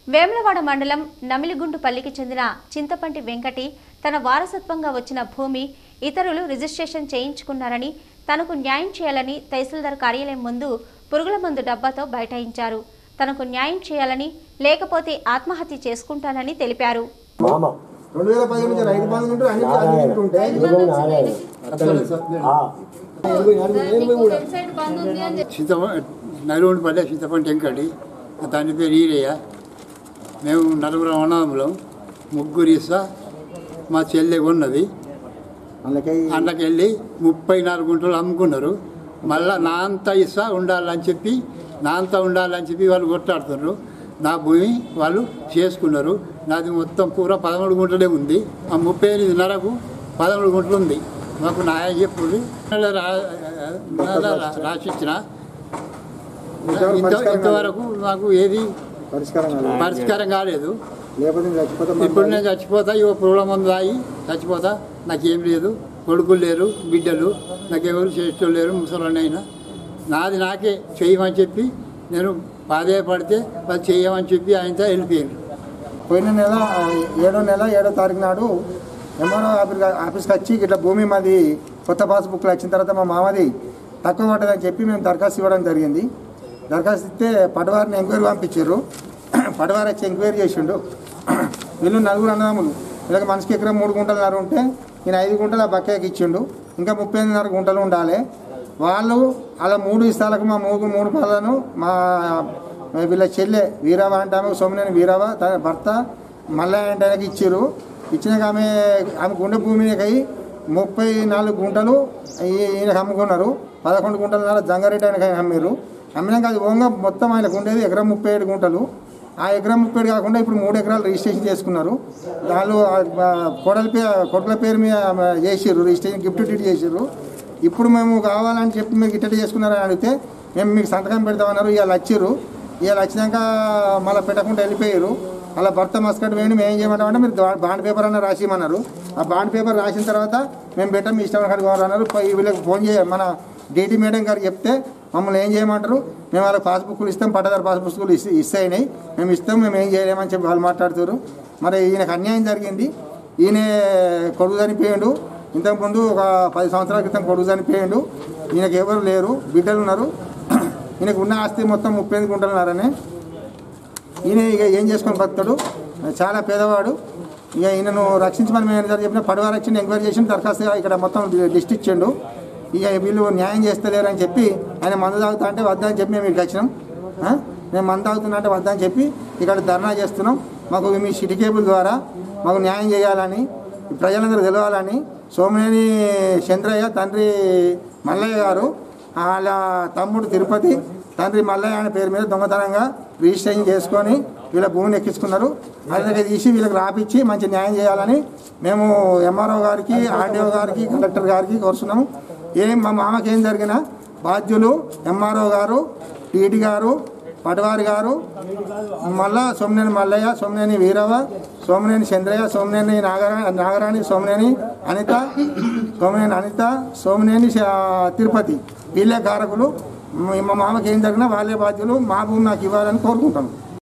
వేములవాడ మండలం నమిలిగుంటుపల్లికి చెందిన చింతపంటి వెంకటి తన వారసత్వంగా వచ్చిన భూమి ఇతరులు రిజిస్ట్రేషన్ చేయించుకున్నారని తనకు న్యాయం చేయాలని తహసీల్దార్ కార్యాలయం ముందు పురుగుల మందు డబ్బాతో బైఠాయించారు తనకు న్యాయం చేయాలని లేకపోతే ఆత్మహత్య చేసుకుంటానని తెలిపారు మామ రెండు వేల పది నుంచి రైతు బంధు ఉంటే అన్ని అన్ని తింటుంటే ఇదిగో నారాయణ ఆ, సీత నలుగురు పల్లె సీతపంటి వెంకటి దాని పేరు ఈరయ్య మేము నలుగురు అన్నదమ్ములం ముగ్గురు ఇస్తా మా చెల్లె ఉన్నది అందుకే అందులోకి వెళ్ళి ముప్పై నాలుగు గుంటలు అమ్ముకున్నారు మళ్ళా నా అంతా ఇస్తా ఉండాలని చెప్పి నా అంతా ఉండాలని చెప్పి వాళ్ళు కొట్లాడుతున్నారు నా భూమి వాళ్ళు చేసుకున్నారు నాది మొత్తం పూర పదమూడు గుంటలే ఉంది ఆ ముప్పై ఎనిమిదిన్నరకు పదమూడు గుంటలు ఉంది మాకు న్యాయం చెప్పుడు రాసిచ్చిన ఇంత ఇంతవరకు నాకు ఏది పరిష్కారం కాలేదు. పరిష్కారం కాలేదు లేకపోతే నేను చచ్చిపోతే ఇప్పుడు నేను చచ్చిపోతా ఇవ పురుగుల మందు తాగి చచ్చిపోతా నాకేం లేదు కొడుకులు లేరు బిడ్డలు నాకెవరు చేసేటోళ్ళు లేరు ముసలినైనా నాది నాకే చేయమని చెప్పి నేను బాధపడితే వాళ్ళు చేయమని చెప్పి ఆయనతో వెళ్ళిపోయాను పోయిన నెల ఆ, ఏడో నెల ఏడో తారీఖు నాడు ఎంఆర్ఓ ఆఫీస్ ఆఫీస్కి వచ్చి ఇట్లా భూమి మాది కొత్త పాస్బుక్లు వచ్చిన తర్వాత మా మామది తక్కువ పడ్డదని చెప్పి మేము దరఖాస్తు ఇవ్వడం జరిగింది దరఖాస్తు ఇస్తే పటవారిని ఎంక్వైరీ పంపించారు పటవారి వచ్చి ఎంక్వైరీ చేసిండు వీళ్ళు నలుగురు అన్నదమ్ములు వీళ్ళకి మనిషికి ఎకరం మూడు గుంటలున్నర ఉంటే నేను ఐదు గుంటలు ఆ బక్కాకి ఇచ్చిండు ఇంకా ముప్పై ఎనిమిదిన్నర గుంటలు ఉండాలి వాళ్ళు అలా మూడు ఇస్తాలకు మా మూడు మూడు పనులను మా వీళ్ళ చెల్లె వీరవ అంటాము సోమనేని వీరవ తన భర్త మల్లయ్య అంటే ఆయనకి ఇచ్చారు ఇచ్చినాక ఆమె ఆమె గుండె భూమికై ముప్పై నాలుగు గుంటలు ఈ- ఈయనకు అమ్ముకున్నారు పదకొండు గుంటల జంగారెడ్డి ఆయనకి అమ్మారు అమ్మినాక అది ఓంగా మొత్తం ఆయనకు ఉండేది ఎకరం ముప్పై ఏడు గుంటలు ఆ ఎకరం ముప్పై ఏడు కాకుండా ఇప్పుడు మూడు ఎకరాలు రిజిస్ట్రేషన్ చేసుకున్నారు వాళ్ళు ఆ కోడల పేరు కొడుకుల పేరు మీద చేసిర్రు రిజిస్ట్రేషన్ గిఫ్ట్ డీడ్ చేసిర్రు ఇప్పుడు మేము కావాలని చెప్పి మీరు గిట్టటి చేసుకున్నారని అడిగితే మేము మీకు సంతకం పెడతామన్నారు ఇవాళ వచ్చిర్రు ఇవాళ వచ్చినాక మళ్ళీ పెట్టకుండా వెళ్ళిపోయారు అలా భర్త మస్కట్ వేయండి మేము ఏం చేయమంటామంటే మీరు దా- బాండ్ పేపర్ అన్న రాసిమన్నారు ఆ బాండ్ పేపర్ రాసిన తర్వాత మేము పెట్టాం మీ ఇష్టం అక్కడికి అన్నారు పోయి వీళ్ళకి ఫోన్ చేయ మన డీటీ మేడం గారికి చెప్తే మమ్మల్ని ఏం చేయమంటారు మేము వాళ్ళకి పాస్బుక్లు ఇస్తాం పట్టదారు పాస్బుక్లు ఇస్తే ఇస్తాయినాయి మేము ఇస్తాం మేము ఏం చేయలేమని చెప్పి వాళ్ళు మాట్లాడుతారు మరి ఈయనకు అన్యాయం జరిగింది ఈయన కొడుకు చనిపోయాడు ఇంతకుముందు ఒక పది సంవత్సరాల క్రితం కొడుకు చనిపోయాడు ఈయనకు ఎవరు లేరు బిడ్డలు ఉన్నారు ఈయనకు ఉన్న ఆస్తి మొత్తం ముప్పై ఎనిమిది గుంటలు ఉన్నారని ఈయన ఇక ఏం చేసుకొని బతాడు చాలా పేదవాడు ఇక ఈయనను రక్షించమని మేము ఎంత చెప్పిన పడవ రక్షణ ఎంక్వైరీ చేసి దరఖాస్తు ఇక్కడ మొత్తం లిస్ట్ ఇచ్చిండు ఇక వీళ్ళు న్యాయం చేస్తలేరు అని చెప్పి ఆయన మందు తాగుతా అంటే వద్దని చెప్పి మేము ఇక్కడికి వచ్చినాం ఆ? మేము మందు తాగుతున్నా అంటే వద్దని చెప్పి ఇక్కడ ధర్నా చేస్తున్నాం మాకు మీ సిటీ కేబుల్ ద్వారా మాకు న్యాయం చేయాలని ప్రజలందరూ తెలవాలని సోమనేని చంద్రయ్య తండ్రి మల్లయ్య గారు వాళ్ళ తమ్ముడు తిరుపతి తండ్రి మల్లయ్య అనే పేరు మీద దొంగతనంగా రిజిస్ట్రేషన్ చేసుకొని వీళ్ళ భూమిని ఎక్కించుకున్నారు అదే తీసి వీళ్ళకి రాపిచ్చి మంచి న్యాయం చేయాలని మేము ఎంఆర్ఓ గారికి ఆర్డీఓ గారికి కలెక్టర్ గారికి కోరుతున్నాము ఏం మా మామకి ఏం జరిగినా బాధ్యులు ఎంఆర్ఓ గారు టీటీ గారు పటవారి గారు మళ్ళా సోమనేని మల్లయ్య సోమనేని వీరవ సోమనేని చంద్రయ్య సోమనేని నాగరా నాగరాణి సోమనేని అనిత సోమనేని అనిత సోమనేని శ- తిరుపతి వీళ్ళే కారకులు మా మామకి ఏం జరిగినా వాళ్ళే బాధ్యులు మా భూమి నాకు ఇవ్వాలని కోరుకుంటాను